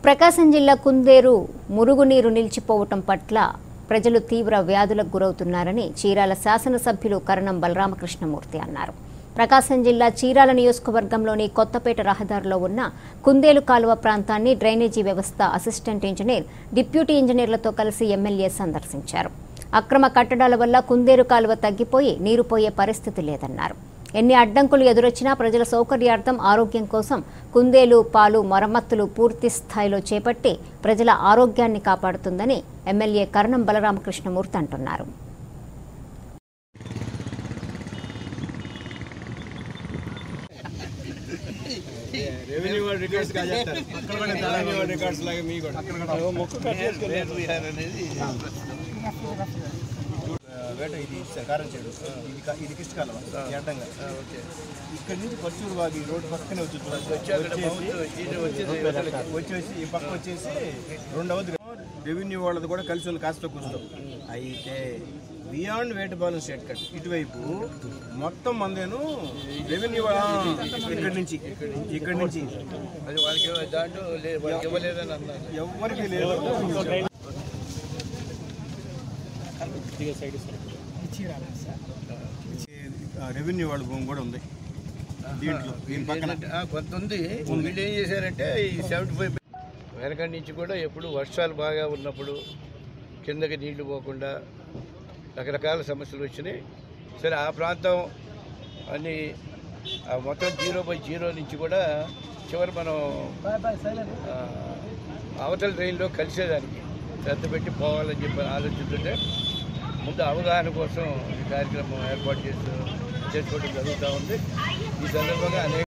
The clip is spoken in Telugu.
ప్రకాశం జిల్లా కుందేరు మురుగునీరు నిలిచిపోవటం పట్ల ప్రజలు తీవ్ర వ్యాధులకు గురవుతున్నారని చీరాల శాసనసభ్యులు కరణం బలరామకృష్ణమూర్తి అన్నారు ప్రకాశం జిల్లా చీరాల నియోజకవర్గంలోని కొత్తపేట రహదారిలో ఉన్న కుందేలు కాలువ ప్రాంతాన్ని డ్రైనేజీ వ్యవస్థ అసిస్టెంట్ ఇంజనీర్ డిప్యూటీ ఇంజనీర్లతో కలిసి ఎమ్మెల్యే సందర్శించారు అక్రమ కట్టడాల వల్ల కుందేరు కాలువ తగ్గిపోయి నీరు పోయే పరిస్థితి లేదన్నారు ఎన్ని అడ్డంకులు ఎదురొచ్చినా ప్రజల సౌకర్యార్థం ఆరోగ్యం కోసం కుందేలు పాలు మరమ్మతులు పూర్తి స్థాయిలో చేపట్టి ప్రజల ఆరోగ్యాన్ని కాపాడుతుందని ఎమ్మెల్యే కరణం బలరామకృష్ణమూర్తి అంటున్నారు రెవెన్యూ వాడు రికార్డ్స్ కాజేస్తారు రెవెన్యూ వాడు రికార్డ్స్ లాగా మీ కూడా వేట ఇది కారం చెడు ఇది క- ఇది కిష్ట కాలం ఇది అడ్డంగా ఇక్కడ నుంచి పర్చూరు వాగి రోడ్డు పక్కనే వచ్చి వచ్చి వచ్చి ఈ పక్క వచ్చేసి రెండవది రెవెన్యూ వాళ్ళది కూడా కలిసి ఉంది కాస్త కూర్చో అయితే బియాండ్ వేటపాలెం స్టేట్ కట్ ఇటువైపు మొత్తం మందేను రెవెన్యూ ఇక్కడి నుంచి ఇక్కడి నుంచి అది వాళ్ళకి దాంట్లో లే- వాళ్ళకి ఇవ్వలేదని అన్నారు ఎవరికి లేదు ఆ, రెవెన్యూ వాళ్ళ భూమి కూడా ఉంది దీంట్లో దీని పక్కన ఏంటంటే, ఆ, కొంత ఉంది వీళ్ళు ఏం చేశారంటే ఈ సెవెంటీ ఫైవ్ వెనకటి నుంచి కూడా ఎప్పుడు వర్షాలు బాగా ఉన్నప్పుడు కిందకి నీళ్లు పోకుండా రకరకాల సమస్యలు వచ్చినాయి సరే ఆ ప్రాంతం అన్ని ఆ మొత్తం జీరో బై జీరో నుంచి కూడా చివరి మనం ఆ, అవతల రైల్లో కలిసేదానికి శ్రద్ధ పెట్టి పోవాలని చెప్పి ఆలోచిస్తుంటే ముందు అవగాహన కోసం ఈ కార్యక్రమం ఏర్పాటు చేస్తూ చేసుకోవడం జరుగుతూ ఉంది ఈ సందర్భంగా అనేక